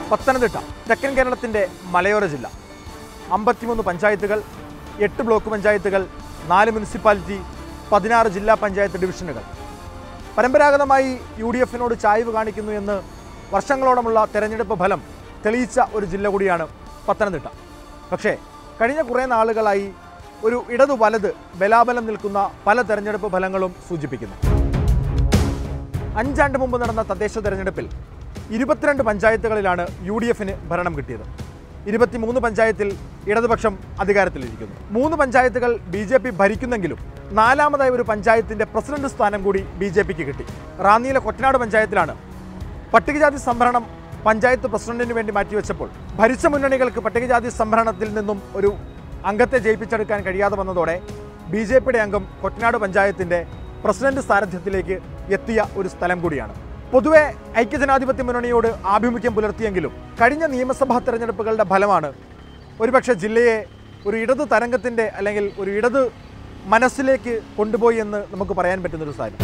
പത്തനംതിട്ട തെക്കൻ കേരളത്തിൻ്റെ മലയോര ജില്ല അമ്പത്തിമൂന്ന് പഞ്ചായത്തുകൾ എട്ട് ബ്ലോക്ക് പഞ്ചായത്തുകൾ നാല് മുനിസിപ്പാലിറ്റി പതിനാറ് ജില്ലാ പഞ്ചായത്ത് ഡിവിഷനുകൾ പരമ്പരാഗതമായി യു ഡി എഫിനോട് ചായ്വ് കാണിക്കുന്നു എന്ന് വർഷങ്ങളോളമുള്ള തെരഞ്ഞെടുപ്പ് ഫലം തെളിയിച്ച ഒരു ജില്ല കൂടിയാണ് പത്തനംതിട്ട പക്ഷേ കഴിഞ്ഞ കുറേ നാളുകളായി ഒരു ഇടതു വലത് ബലാബലം നിൽക്കുന്ന പല തെരഞ്ഞെടുപ്പ് ഫലങ്ങളും സൂചിപ്പിക്കുന്നു അഞ്ചാണ്ട് മുമ്പ് നടന്ന തദ്ദേശ തെരഞ്ഞെടുപ്പിൽ ഇരുപത്തിരണ്ട് പഞ്ചായത്തുകളിലാണ് യു ഡി എഫിന് ഭരണം കിട്ടിയത് ഇരുപത്തിമൂന്ന് പഞ്ചായത്തിൽ ഇടതുപക്ഷം അധികാരത്തിലിരിക്കുന്നു മൂന്ന് പഞ്ചായത്തുകൾ ബി ജെ പി ഭരിക്കുന്നെങ്കിലും നാലാമതായ ഒരു പഞ്ചായത്തിന്റെ പ്രസിഡന്റ് സ്ഥാനം കൂടി ബി ജെ പിക്ക് കിട്ടി റാന്നിയിലെ കൊറ്റനാട് പഞ്ചായത്തിലാണ് പട്ടികജാതി സംവരണം പഞ്ചായത്ത് പ്രസിഡന്റിന് വേണ്ടി മാറ്റിവെച്ചപ്പോൾ ഭരിച്ച മുന്നണികൾക്ക് പട്ടികജാതി സംവരണത്തിൽ നിന്നും ഒരു അംഗത്തെ ജയിപ്പിച്ചെടുക്കാൻ കഴിയാതെ വന്നതോടെ ബി ജെ പിയുടെ അംഗം കൊറ്റനാട് പഞ്ചായത്തിന്റെ പ്രസിഡന്റ് സാരഥ്യത്തിലേക്ക് എത്തിയ ഒരു സ്ഥലം കൂടിയാണ് പൊതുവെ ഐക്യജനാധിപത്യ മുന്നണിയോട് ആഭിമുഖ്യം പുലർത്തിയെങ്കിലും കഴിഞ്ഞ നിയമസഭാ തെരഞ്ഞെടുപ്പുകളുടെ ഫലമാണ് ഒരുപക്ഷെ ജില്ലയെ ഒരു ഇടത് തരംഗത്തിന്റെ അല്ലെങ്കിൽ ഒരു ഇടത് മനസ്സിലേക്ക് കൊണ്ടുപോയി എന്ന് നമുക്ക് പറയാൻ പറ്റുന്നൊരു സാധനം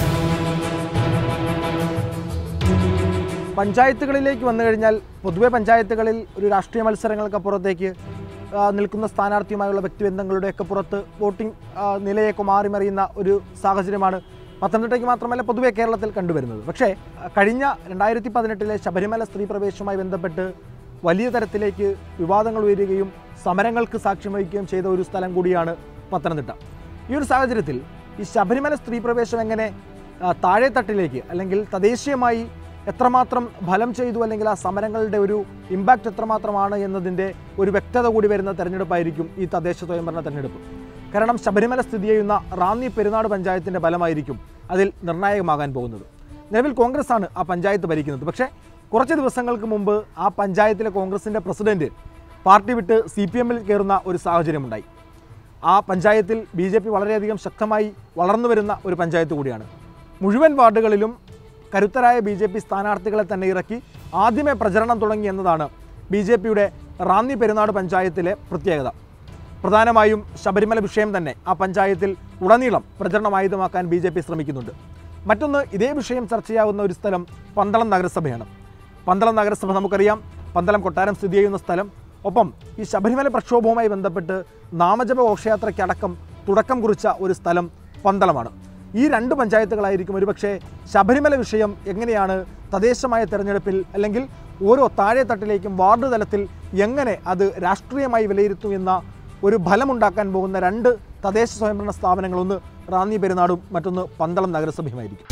പഞ്ചായത്തുകളിലേക്ക് വന്നു കഴിഞ്ഞാൽ പൊതുവെ പഞ്ചായത്തുകളിൽ ഒരു രാഷ്ട്രീയ മത്സരങ്ങൾക്കപ്പുറത്തേക്ക് ആ, നിൽക്കുന്ന സ്ഥാനാർത്ഥിയുമായുള്ള വ്യക്തിബന്ധങ്ങളുടെയൊക്കെ പുറത്ത് വോട്ടിംഗ് ആ, നിലയൊക്കെ മാറിമറിയുന്ന ഒരു സാഹചര്യമാണ് പത്തനംതിട്ടയ്ക്ക് മാത്രമല്ല പൊതുവെ കേരളത്തിൽ കണ്ടുവരുന്നത് പക്ഷേ ആ, കഴിഞ്ഞ രണ്ടായിരത്തി പതിനെട്ടിലെ ശബരിമല സ്ത്രീ പ്രവേശവുമായി ബന്ധപ്പെട്ട് വലിയ തരത്തിലേക്ക് വിവാദങ്ങൾ ഉയരുകയും സമരങ്ങൾക്ക് സാക്ഷ്യം വഹിക്കുകയും ചെയ്ത ഒരു സ്ഥലം കൂടിയാണ് പത്തനംതിട്ട ഈ ഒരു സാഹചര്യത്തിൽ ഈ ശബരിമല സ്ത്രീ പ്രവേശം എങ്ങനെ ആ, താഴെത്തട്ടിലേക്ക് അല്ലെങ്കിൽ തദ്ദേശീയമായി എത്രമാത്രം ഫലം ചെയ്തു അല്ലെങ്കിൽ ആ സമരങ്ങളുടെ ഒരു ഇമ്പാക്റ്റ് എത്രമാത്രമാണ് എന്നതിൻ്റെ ഒരു വ്യക്തത കൂടി വരുന്ന തെരഞ്ഞെടുപ്പായിരിക്കും ഈ തദ്ദേശ സ്വയംഭരണ തെരഞ്ഞെടുപ്പ് കാരണം ശബരിമല സ്ഥിതി ചെയ്യുന്ന റാന്നി പെരുന്നാട് പഞ്ചായത്തിൻ്റെ ഫലമായിരിക്കും അതിൽ നിർണായകമാകാൻ പോകുന്നത് നിലവിൽ കോൺഗ്രസ് ആണ് ആ പഞ്ചായത്ത് ഭരിക്കുന്നത് പക്ഷേ കുറച്ച് ദിവസങ്ങൾക്ക് മുമ്പ് ആ പഞ്ചായത്തിലെ കോൺഗ്രസിൻ്റെ പ്രസിഡന്റ് പാർട്ടി വിട്ട് സി പി എമ്മിൽ കയറുന്ന ഒരു സാഹചര്യമുണ്ടായി ആ പഞ്ചായത്തിൽ ബി ജെ പി വളരെയധികം ശക്തമായി വളർന്നു വരുന്ന ഒരു പഞ്ചായത്ത് കൂടിയാണ് മുഴുവൻ വാർഡുകളിലും കരുത്തരായ ബി ജെ പി സ്ഥാനാർത്ഥികളെ തന്നെ ഇറക്കി ആദ്യമേ പ്രചരണം തുടങ്ങി എന്നതാണ് ബി ജെ പിയുടെ റാന്നി പെരുന്നാട് പഞ്ചായത്തിലെ പ്രത്യേകത പ്രധാനമായും ശബരിമല വിഷയം തന്നെ ആ പഞ്ചായത്തിൽ ഉടനീളം പ്രചരണമായുധമാക്കാൻ ബി ജെ പി ശ്രമിക്കുന്നുണ്ട് മറ്റൊന്ന് ഇതേ വിഷയം ചർച്ചയാവുന്ന ഒരു സ്ഥലം പന്തളം നഗരസഭയാണ് പന്തളം നഗരസഭ നമുക്കറിയാം പന്തളം കൊട്ടാരം സ്ഥിതി ചെയ്യുന്ന സ്ഥലം ഒപ്പം ഈ ശബരിമല പ്രക്ഷോഭവുമായി ബന്ധപ്പെട്ട് നാമജപ ഘോഷയാത്രയ്ക്കടക്കം തുടക്കം കുറിച്ച ഒരു സ്ഥലം പന്തളമാണ് ഈ രണ്ട് പഞ്ചായത്തുകളായിരിക്കും ഒരുപക്ഷെ ശബരിമല വിഷയം എങ്ങനെയാണ് തദ്ദേശമായ തെരഞ്ഞെടുപ്പിൽ അല്ലെങ്കിൽ ഓരോ താഴെത്തട്ടിലേക്കും വാർഡ് തലത്തിൽ എങ്ങനെ അത് രാഷ്ട്രീയമായി വിലയിരുത്തും എന്ന ഒരു ഫലമുണ്ടാക്കാൻ പോകുന്ന രണ്ട് തദ്ദേശ സ്വയംഭരണ സ്ഥാപനങ്ങൾ ഒന്ന് റാന്നി പെരുന്നാടും മറ്റൊന്ന് പന്തളം നഗരസഭയുമായിരിക്കും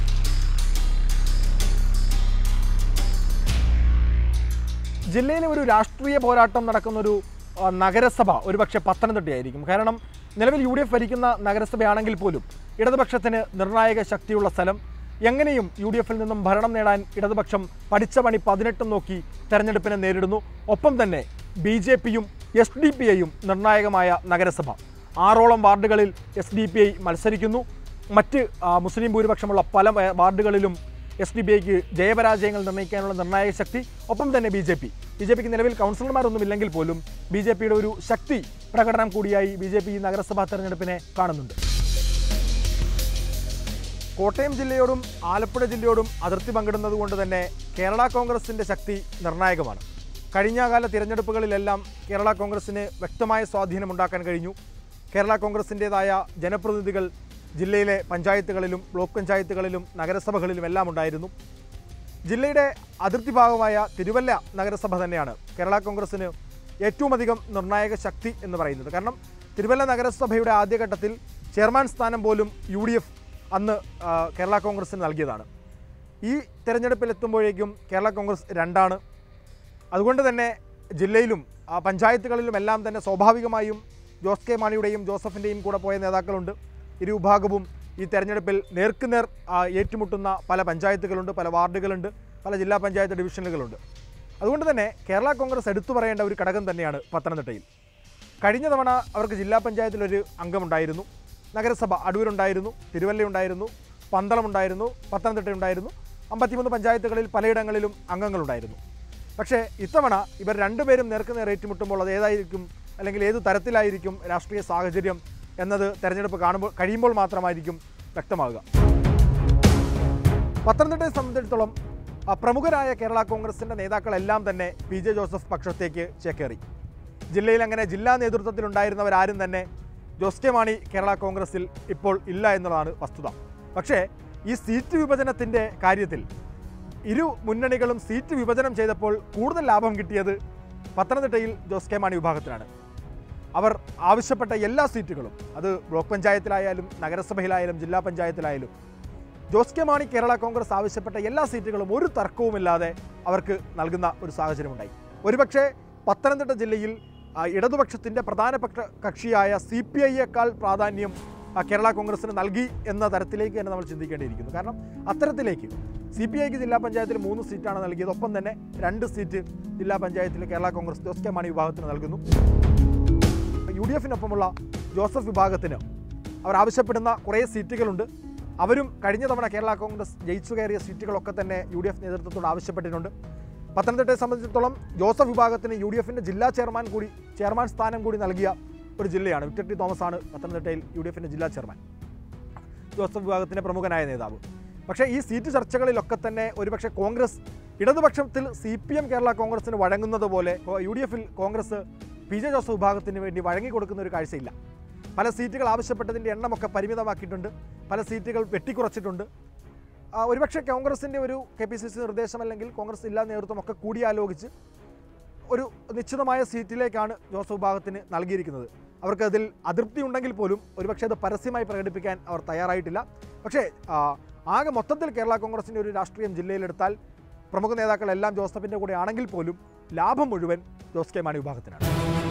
ജില്ലയിലെ ഒരു രാഷ്ട്രീയ പോരാട്ടം നടക്കുന്ന ഒരു ആ, നഗരസഭ ഒരുപക്ഷെ പത്തനംതിട്ടയായിരിക്കും കാരണം നിലവിൽ യു ഡി എഫ് ഭരിക്കുന്ന നഗരസഭയാണെങ്കിൽ പോലും ഇടതുപക്ഷത്തിന് നിർണായക ശക്തിയുള്ള സ്ഥലം എങ്ങനെയും യു ഡി എഫിൽ നിന്നും ഭരണം നേടാൻ ഇടതുപക്ഷം പഠിച്ച പണി പതിനെട്ടും നോക്കി തെരഞ്ഞെടുപ്പിനെ നേരിടുന്നു ഒപ്പം തന്നെ ബി ജെ പിയും എസ് ഡി പി ഐയും നിർണായകമായ നഗരസഭ ആറോളം വാർഡുകളിൽ എസ് ഡി പി ഐ മത്സരിക്കുന്നു മറ്റ് ആ, മുസ്ലിം ഭൂരിപക്ഷമുള്ള പല വ- വാർഡുകളിലും എസ് ഡി ബി ഐക്ക് ജയപരാജയങ്ങൾ നിർണ്ണയിക്കാനുള്ള നിർണായക ശക്തി ഒപ്പം തന്നെ B J P B J പിക്ക് നിലവിൽ കൗൺസിലർമാരൊന്നും ഇല്ലെങ്കിൽ പോലും ബി ജെ പിയുടെ ഒരു ശക്തി പ്രകടനം കൂടിയായി ബി ജെ പി ഈ നഗരസഭാ തെരഞ്ഞെടുപ്പിനെ കാണുന്നുണ്ട് കോട്ടയം ജില്ലയോടും ആലപ്പുഴ ജില്ലയോടും അതിർത്തി പങ്കിടുന്നത് കൊണ്ട് തന്നെ കേരള കോൺഗ്രസിൻ്റെ ശക്തി നിർണായകമാണ് കഴിഞ്ഞകാല തിരഞ്ഞെടുപ്പുകളിലെല്ലാം കേരള കോൺഗ്രസിന് വ്യക്തമായ സ്വാധീനമുണ്ടാക്കാൻ കഴിഞ്ഞു കേരള കോൺഗ്രസിൻ്റെതായ ജനപ്രതിനിധികൾ ജില്ലയിലെ പഞ്ചായത്തുകളിലും ബ്ലോക്ക് പഞ്ചായത്തുകളിലും നഗരസഭകളിലും എല്ലാം ഉണ്ടായിരുന്നു ജില്ലയുടെ അതിർത്തി ഭാഗമായ തിരുവല്ല നഗരസഭ തന്നെയാണ് കേരള കോൺഗ്രസിന് ഏറ്റവും അധികം നിർണായക ശക്തി എന്ന് പറയുന്നത് കാരണം തിരുവല്ല നഗരസഭയുടെ ആദ്യഘട്ടത്തിൽ ചെയർമാൻ സ്ഥാനം പോലും യു ഡി എഫ് അന്ന് ആ, കേരള കോൺഗ്രസിന് നൽകിയതാണ് ഈ തെരഞ്ഞെടുപ്പിൽ എത്തുമ്പോഴേക്കും കേരള കോൺഗ്രസ് രണ്ടാണ് അതുകൊണ്ട് തന്നെ ജില്ലയിലും ആ, പഞ്ചായത്തുകളിലും എല്ലാം തന്നെ സ്വാഭാവികമായും ജോസ് കെ മാണിയുടെയും ജോസഫിൻ്റെയും കൂടെ പോയ നേതാക്കളുണ്ട് ഇരു വിഭാഗവും ഈ തെരഞ്ഞെടുപ്പിൽ നേർക്കുനേർ ആ, ഏറ്റുമുട്ടുന്ന പല പഞ്ചായത്തുകളുണ്ട് പല വാർഡുകളുണ്ട് പല ജില്ലാ പഞ്ചായത്ത് ഡിവിഷനുകളുണ്ട് അതുകൊണ്ട് തന്നെ കേരള കോൺഗ്രസ് എടുത്തു പറയേണ്ട ഒരു ഘടകം തന്നെയാണ് പത്തനംതിട്ടയിൽ കഴിഞ്ഞ തവണ അവർക്ക് ജില്ലാ പഞ്ചായത്തിലൊരു അംഗമുണ്ടായിരുന്നു നഗരസഭ അടൂരുണ്ടായിരുന്നു തിരുവല്ലയുണ്ടായിരുന്നു പന്തളമുണ്ടായിരുന്നു പത്തനംതിട്ടയുണ്ടായിരുന്നു അമ്പത്തിമൂന്ന് പഞ്ചായത്തുകളിൽ പലയിടങ്ങളിലും അംഗങ്ങളുണ്ടായിരുന്നു പക്ഷേ ഇത്തവണ ഇവർ രണ്ടുപേരും നേർക്കുനേർ ഏറ്റുമുട്ടുമ്പോൾ അത് ഏതായിരിക്കും അല്ലെങ്കിൽ ഏത് തരത്തിലായിരിക്കും രാഷ്ട്രീയ സാഹചര്യം എന്നത് തെരഞ്ഞെടുപ്പ് കാണുമ്പോൾ കഴിയുമ്പോൾ മാത്രമായിരിക്കും വ്യക്തമാകുക പത്തനംതിട്ടയെ സംബന്ധിച്ചിടത്തോളം ആ, പ്രമുഖരായ കേരള കോൺഗ്രസിൻ്റെ നേതാക്കളെല്ലാം തന്നെ പി ജെ ജോസഫ് പക്ഷത്തേക്ക് ചേക്കേറി ജില്ലയിൽ അങ്ങനെ ജില്ലാ നേതൃത്വത്തിലുണ്ടായിരുന്നവരാരും തന്നെ ജോസ് കെ മാണി കേരള കോൺഗ്രസിൽ ഇപ്പോൾ ഇല്ല എന്നുള്ളതാണ് വസ്തുത പക്ഷേ ഈ സീറ്റ് വിഭജനത്തിൻ്റെ കാര്യത്തിൽ ഇരു മുന്നണികളും സീറ്റ് വിഭജനം ചെയ്തപ്പോൾ കൂടുതൽ ലാഭം കിട്ടിയത് പത്തനംതിട്ടയിൽ ജോസ് കെ മാണി വിഭാഗത്തിനാണ് അവർ ആവശ്യപ്പെട്ട എല്ലാ സീറ്റുകളും അത് ബ്ലോക്ക് പഞ്ചായത്തിലായാലും നഗരസഭയിലായാലും ജില്ലാ പഞ്ചായത്തിലായാലും ജോസ് കെ മാണി കേരള കോൺഗ്രസ് ആവശ്യപ്പെട്ട എല്ലാ സീറ്റുകളും ഒരു തർക്കവുമില്ലാതെ അവർക്ക് നൽകുന്ന ഒരു സാഹചര്യമുണ്ടായി ഒരുപക്ഷെ പത്തനംതിട്ട ജില്ലയിൽ ആ, ഇടതുപക്ഷത്തിൻ്റെ പ്രധാനപ്പെട്ട കക്ഷിയായ സി പി ഐയേക്കാൾ പ്രാധാന്യം ആ, കേരള കോൺഗ്രസിന് നൽകി എന്ന തരത്തിലേക്ക് തന്നെ നമ്മൾ ചിന്തിക്കേണ്ടിയിരിക്കുന്നു കാരണം അത്തരത്തിലേക്ക് സി പി ഐക്ക് ജില്ലാ പഞ്ചായത്തിൽ മൂന്ന് സീറ്റാണ് നൽകിയത് ഒപ്പം തന്നെ രണ്ട് സീറ്റ് ജില്ലാ പഞ്ചായത്തിൽ കേരള കോൺഗ്രസ് ജോസ് കെ മാണി വിഭാഗത്തിന് നൽകുന്നു യു ഡി എഫിനൊപ്പമുള്ള ജോസഫ് വിഭാഗത്തിന് അവർ ആവശ്യപ്പെടുന്ന കുറേ സീറ്റുകളുണ്ട് അവരും കഴിഞ്ഞ തവണ കേരള കോൺഗ്രസ് ജയിച്ചു കയറിയ സീറ്റുകളൊക്കെ തന്നെ യു ഡി എഫ് നേതൃത്വത്തോട് ആവശ്യപ്പെട്ടിട്ടുണ്ട് പത്തനംതിട്ടയെ സംബന്ധിച്ചിടത്തോളം ജോസഫ് വിഭാഗത്തിന് യു ഡി എഫിൻ്റെ ജില്ലാ ചെയർമാൻ കൂടി ചെയർമാൻ സ്ഥാനം കൂടി നൽകിയ ഒരു ജില്ലയാണ് വിക്ടർ ടി തോമസ് ആണ് പത്തനംതിട്ടയിൽ യു ഡി എഫിൻ്റെ ജില്ലാ ചെയർമാൻ ജോസഫ് വിഭാഗത്തിൻ്റെ പ്രമുഖനായ നേതാവ് പക്ഷേ ഈ സീറ്റ് ചർച്ചകളിലൊക്കെ തന്നെ ഒരുപക്ഷെ കോൺഗ്രസ് ഇടതുപക്ഷത്തിൽ സി പി എം കേരള കോൺഗ്രസിന് വഴങ്ങുന്നത് പോലെ യു ഡി എഫിൽ കോൺഗ്രസ് പി ജെ ജോസഫ് വിഭാഗത്തിന് വേണ്ടി വഴങ്ങിക്കൊടുക്കുന്ന ഒരു കാഴ്ചയില്ല പല സീറ്റുകൾ ആവശ്യപ്പെട്ടതിൻ്റെ എണ്ണമൊക്കെ പരിമിതമാക്കിയിട്ടുണ്ട് പല സീറ്റുകൾ വെട്ടിക്കുറച്ചിട്ടുണ്ട് ആ, ഒരുപക്ഷെ കോൺഗ്രസിൻ്റെ ഒരു കെ പി സി സി നിർദ്ദേശം അല്ലെങ്കിൽ കോൺഗ്രസ് ജില്ലാ നേതൃത്വം ഒക്കെ കൂടിയാലോചിച്ച് ഒരു നിശ്ചിതമായ സീറ്റിലേക്കാണ് ജോസഫ് വിഭാഗത്തിന് നൽകിയിരിക്കുന്നത് അവർക്ക് അതിൽ അതൃപ്തി ഉണ്ടെങ്കിൽ പോലും ഒരുപക്ഷെ അത് പരസ്യമായി പ്രകടിപ്പിക്കാൻ അവർ തയ്യാറായിട്ടില്ല പക്ഷേ ആ, ആകെ മൊത്തത്തിൽ കേരള കോൺഗ്രസിൻ്റെ ഒരു രാഷ്ട്രീയം ജില്ലയിലെടുത്താൽ പ്രമുഖ നേതാക്കളെല്ലാം ജോസഫിൻ്റെ കൂടെ ആണെങ്കിൽ പോലും ലാഭം മുഴുവൻ ജോസ് കെ മാണി വിഭാഗത്തിനാണ്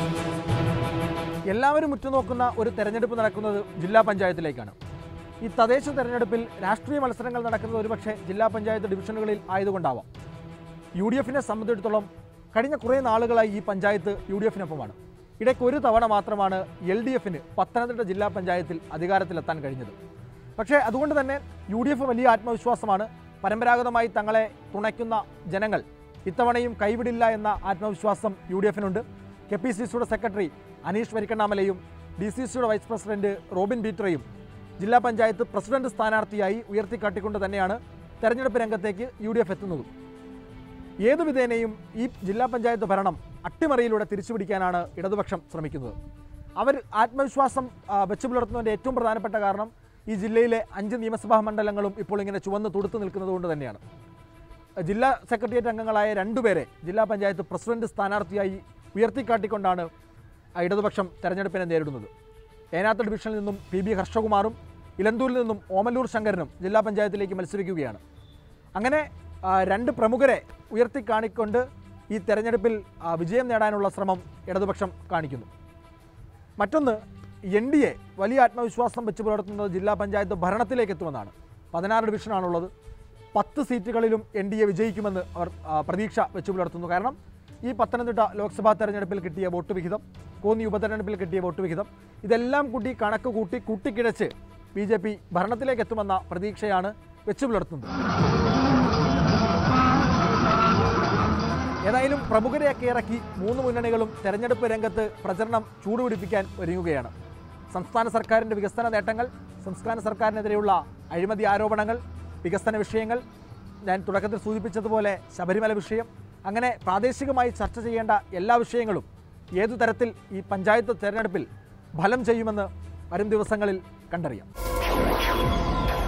എല്ലാവരും ഉറ്റുനോക്കുന്ന ഒരു തെരഞ്ഞെടുപ്പ് നടക്കുന്നത് ജില്ലാ പഞ്ചായത്തിലേക്കാണ് ഈ തദ്ദേശ തെരഞ്ഞെടുപ്പിൽ രാഷ്ട്രീയ മത്സരങ്ങൾ നടക്കുന്നത് ഒരുപക്ഷെ ജില്ലാ പഞ്ചായത്ത് ഡിവിഷനുകളിൽ ആയതുകൊണ്ടാവാം യു ഡി എഫിനെ സംബന്ധിച്ചിടത്തോളം കഴിഞ്ഞ കുറേ നാളുകളായി ഈ പഞ്ചായത്ത് യു ഡി എഫിനൊപ്പമാണ് ഇടയ്ക്ക് ഒരു തവണ മാത്രമാണ് എൽ ഡി എഫിന് പത്തനംതിട്ട ജില്ലാ പഞ്ചായത്തിൽ അധികാരത്തിലെത്താൻ കഴിഞ്ഞത് പക്ഷേ അതുകൊണ്ട് തന്നെ യു ഡി എഫ് വലിയ ആത്മവിശ്വാസമാണ് പരമ്പരാഗതമായി തങ്ങളെ തുണയ്ക്കുന്ന ജനങ്ങൾ ഇത്തവണയും കൈവിടില്ല എന്ന ആത്മവിശ്വാസം യു ഡി എഫിനുണ്ട് കെ പി സി സിയുടെ സെക്രട്ടറി അനീഷ് വരിക്കണ്ണാമലയും ഡി സി സിയുടെ വൈസ് പ്രസിഡന്റ് റോബിൻ പീറ്ററയും ജില്ലാ പഞ്ചായത്ത് പ്രസിഡന്റ് സ്ഥാനാർത്ഥിയായി ഉയർത്തിക്കാട്ടിക്കൊണ്ട് തന്നെയാണ് തെരഞ്ഞെടുപ്പ് രംഗത്തേക്ക് യു ഡി എഫ് എത്തുന്നതും ഏതു വിധേനയും ഈ ജില്ലാ പഞ്ചായത്ത് ഭരണം അട്ടിമറിയിലൂടെ തിരിച്ചുപിടിക്കാനാണ് ഇടതുപക്ഷം ശ്രമിക്കുന്നത് അവർ ആത്മവിശ്വാസം ആ, വെച്ചു പുലർത്തുന്നതിൻ്റെ ഏറ്റവും പ്രധാനപ്പെട്ട കാരണം ഈ ജില്ലയിലെ അഞ്ച് നിയമസഭാ മണ്ഡലങ്ങളും ഇപ്പോൾ ഇങ്ങനെ ചുവന്ന് തുടുത്തു നിൽക്കുന്നത് കൊണ്ട് തന്നെയാണ് ജില്ലാ സെക്രട്ടേറിയറ്റ് അംഗങ്ങളായ രണ്ടുപേരെ ജില്ലാ പഞ്ചായത്ത് പ്രസിഡന്റ് സ്ഥാനാർത്ഥിയായി ഉയർത്തിക്കാട്ടിക്കൊണ്ടാണ് ആ ഇടതുപക്ഷം തെരഞ്ഞെടുപ്പിനെ നേരിടുന്നത് ഏനാത്ത് ഡിവിഷനിൽ നിന്നും പി ബി ഹർഷകുമാറും ഇലന്തൂരിൽ നിന്നും ഓമല്ലൂർ ശങ്കരനും ജില്ലാ പഞ്ചായത്തിലേക്ക് മത്സരിക്കുകയാണ് അങ്ങനെ ആ, രണ്ട് പ്രമുഖരെ ഉയർത്തിക്കാണിക്കൊണ്ട് ഈ തെരഞ്ഞെടുപ്പിൽ ആ, വിജയം നേടാനുള്ള ശ്രമം ഇടതുപക്ഷം കാണിക്കുന്നു മറ്റൊന്ന് എൻ ഡി എ വലിയ ആത്മവിശ്വാസം വെച്ച് പുലർത്തുന്നത് ജില്ലാ പഞ്ചായത്ത് ഭരണത്തിലേക്ക് എത്തുമെന്നാണ് പതിനാറ് ഡിവിഷനാണുള്ളത് പത്ത് സീറ്റുകളിലും എൻ ഡി എ വിജയിക്കുമെന്ന് അവർ ആ, പ്രതീക്ഷ വെച്ച് പുലർത്തുന്നു കാരണം ഈ പത്തനംതിട്ട ലോക്സഭാ തെരഞ്ഞെടുപ്പിൽ കിട്ടിയ വോട്ട് വിഹിതം കോന്നി ഉപതെരഞ്ഞെടുപ്പിൽ കിട്ടിയ വോട്ട് വിഹിതം ഇതെല്ലാം കൂട്ടി കണക്ക് കൂട്ടി കൂട്ടിക്കിഴച്ച് ബി ജെ പി ഭരണത്തിലേക്ക് എത്തുമെന്ന പ്രതീക്ഷയാണ് വെച്ച് പുലർത്തുന്നത് ഏതായാലും പ്രമുഖരെയൊക്കെ ഇറക്കി മൂന്ന് മുന്നണികളും തെരഞ്ഞെടുപ്പ് രംഗത്ത് പ്രചരണം ചൂടുപിടിപ്പിക്കാൻ ഒരുങ്ങുകയാണ് സംസ്ഥാന സർക്കാരിൻ്റെ വികസന നേട്ടങ്ങൾ സംസ്ഥാന സർക്കാരിനെതിരെയുള്ള അഴിമതി ആരോപണങ്ങൾ വികസന വിഷയങ്ങൾ ഞാൻ തുടക്കത്തിൽ സൂചിപ്പിച്ചതുപോലെ ശബരിമല വിഷയം അങ്ങനെ പ്രാദേശികമായി ചർച്ച ചെയ്യേണ്ട എല്ലാ വിഷയങ്ങളും ഏതു തരത്തിൽ ഈ പഞ്ചായത്ത് തെരഞ്ഞെടുപ്പിൽ ഫലം ചെയ്യുമെന്ന് വരും ദിവസങ്ങളിൽ കണ്ടറിയാം